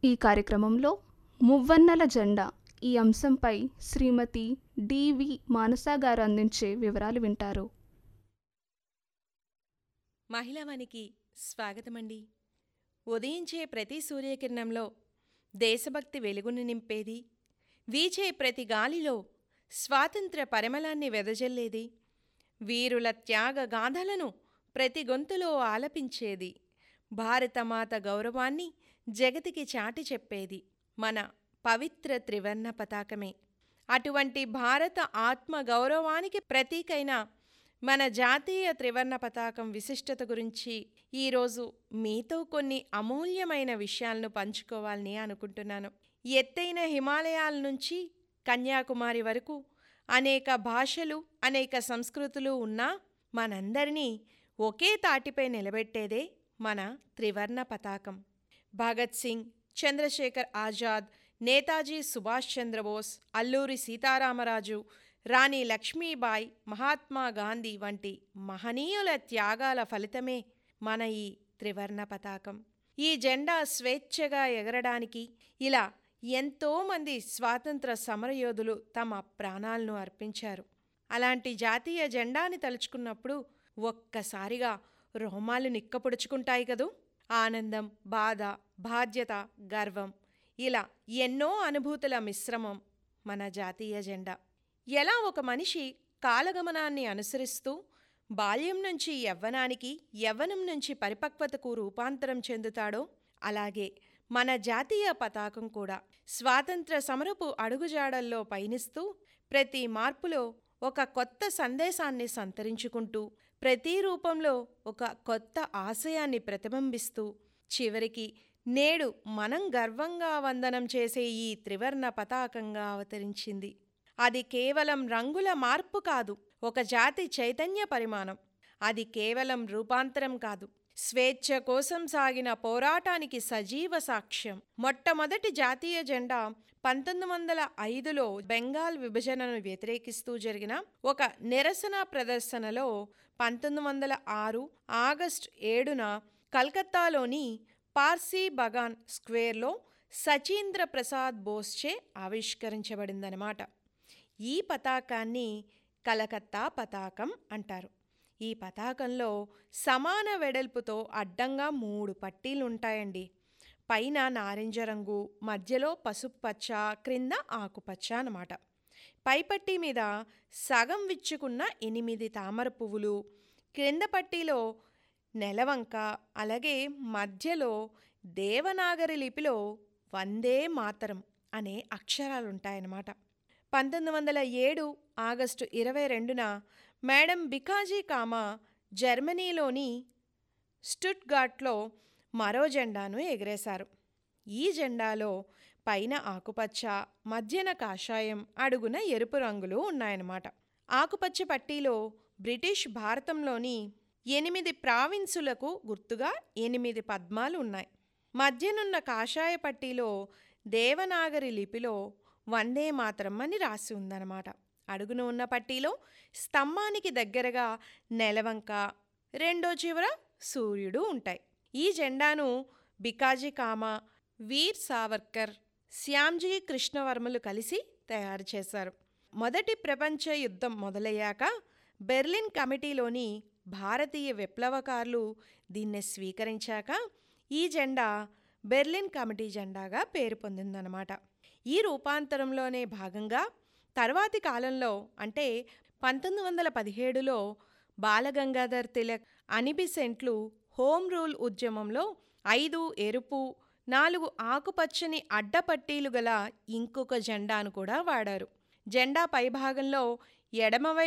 ఈ కార్యక్రమంలో మువ్వన్నెల జెండా ఈ అంశంపై శ్రీమతి డివి మానస గారు అందించే వివరాలు వింటారు మహిళావానికి స్వాగతమండి ఉదయించే ప్రతి సూర్యకిరణంలో దేశభక్తి వెలుగును నింపేది వీచే ప్రతి గాలిలో స్వాతంత్ర్య పరిమళాన్ని వెదజల్లేది వీరుల త్యాగ గాథలను ప్రతి గొంతులో ఆలపించేది భారతమాత గౌరవాన్ని జగతికి చాటి చెప్పేది మన పవిత్ర త్రివర్ణ పతాకమే అటువంటి భారత ఆత్మ గౌరవానికి ప్రతీకైన మన జాతీయ త్రివర్ణ పతాకం విశిష్టత గురించి ఈరోజు మీతో కొన్ని అమూల్యమైన విషయాలను పంచుకోవాలని అనుకుంటున్నాను ఎత్తైన హిమాలయాల నుంచి కన్యాకుమారి వరకు అనేక భాషలు అనేక సంస్కృతులు ఉన్నా మనందరినీ ఒకే తాటిపై నిలబెట్టేదే మన త్రివర్ణ పతాకం భగత్ సింగ్ చంద్రశేఖర్ ఆజాద్ నేతాజీ సుభాష్ చంద్రబోస్ అల్లూరి సీతారామరాజు రాణి లక్ష్మీబాయి మహాత్మా గాంధీ వంటి మహనీయుల త్యాగాల ఫలితమే మన ఈ త్రివర్ణ పతాకం ఈ జెండా స్వేచ్ఛగా ఎగరడానికి ఇలా ఎంతోమంది స్వాతంత్ర సమరయోధులు తమ ప్రాణాలను అర్పించారు అలాంటి జాతీయ జెండాని తలుచుకున్నప్పుడు ఒక్కసారిగా రోమాలు నిక్కపొడుచుకుంటాయి కదూ ఆనందం బాధ బాధ్యత గర్వం ఇలా ఎన్నో అనుభూతుల మిశ్రమం మన జాతీయ జెండా ఎలా ఒక మనిషి కాలగమనాన్ని అనుసరిస్తూ బాల్యం నుంచి యవ్వనానికి యవ్వనం నుంచి పరిపక్వతకు రూపాంతరం చెందుతాడో అలాగే మన జాతీయ పతాకం కూడా స్వాతంత్ర సమరపు అడుగుజాడల్లో పయనిస్తూ ప్రతి మార్పులో ఒక కొత్త సందేశాన్ని సంతరించుకుంటూ ప్రతి రూపంలో ఒక కొత్త ఆశయాన్ని ప్రతిబింబిస్తూ చివరికి నేడు మనం గర్వంగా వందనం చేసే ఈ త్రివర్ణ పతాకంగా అవతరించింది అది కేవలం రంగుల మార్పు కాదు ఒక జాతి చైతన్య పరిమాణం అది కేవలం రూపాంతరం కాదు స్వేచ్ఛ కోసం సాగిన పోరాటానికి సజీవ సాక్ష్యం మొట్టమొదటి జాతీయ జెండా పంతొమ్మిది వందల ఐదులో బెంగాల్ విభజనను వ్యతిరేకిస్తూ జరిగిన ఒక నిరసన ప్రదర్శనలో పంతొమ్మిది వందల ఆరు ఆగస్టు ఏడున కల్కత్తాలోని పార్సీ బగాన్ స్క్వేర్లో సచీంద్ర ప్రసాద్ బోస్చే ఆవిష్కరించబడిందనమాట ఈ పతాకాన్ని కలకత్తా పతాకం అంటారు ఈ పతాకంలో సమాన వెడల్పుతో అడ్డంగా మూడు పట్టీలు ఉంటాయండి పైన నారింజ రంగు మధ్యలో పసుపు పచ్చ క్రింద ఆకుపచ్చ అన్నమాట పైపట్టీ మీద సగం విచ్చుకున్న ఎనిమిది తామర పువ్వులు క్రింద పట్టీలో నెలవంక అలాగే మధ్యలో దేవనాగరి లిపిలో వందే మాతరం అనే అక్షరాలు ఉంటాయన్నమాట పంతొమ్మిది వందల ఏడు ఆగస్టు ఇరవై రెండున మేడం బికాజీ కామా జర్మనీలోని స్టుట్గాట్లో మరో జెండాను ఎగరేశారు ఈ జెండాలో పైన ఆకుపచ్చ మధ్యన కాషాయం అడుగున ఎరుపు రంగులు ఉన్నాయన్నమాట ఆకుపచ్చ పట్టీలో బ్రిటిష్ భారతంలోని ఎనిమిది ప్రావిన్సులకు గుర్తుగా ఎనిమిది పద్మాలు ఉన్నాయి మధ్యనున్న కాషాయ పట్టీలో దేవనాగరి లిపిలో వందే మాత్రం అని రాసి ఉందన్నమాట అడుగున ఉన్న పట్టీలో స్తంభానికి దగ్గరగా నెలవంక రెండో చివర సూర్యుడు ఉంటాయి ఈ జెండాను బికాజీ కామా వీర్ సావర్కర్ శ్యామ్జీ కృష్ణవర్మలు కలిసి తయారు చేశారు మొదటి ప్రపంచ యుద్ధం మొదలయ్యాక బెర్లిన్ కమిటీలోని భారతీయ విప్లవకారులు దీన్ని స్వీకరించాక ఈ జెండా బెర్లిన్ కమిటీ జెండాగా పేరు పొందిందనమాట ఈ రూపాంతరంలోనే భాగంగా తర్వాతి కాలంలో అంటే పంతొమ్మిది వందల పదిహేడులో బాలగంగాధర్ తిలక్ అనిబిసెంట్లు హోమ్ రూల్ ఉద్యమంలో ఐదు ఎరుపు నాలుగు ఆకుపచ్చని అడ్డపట్టీలు గల ఇంకొక జెండాను కూడా వాడారు జెండా పైభాగంలో ఎడమవైపు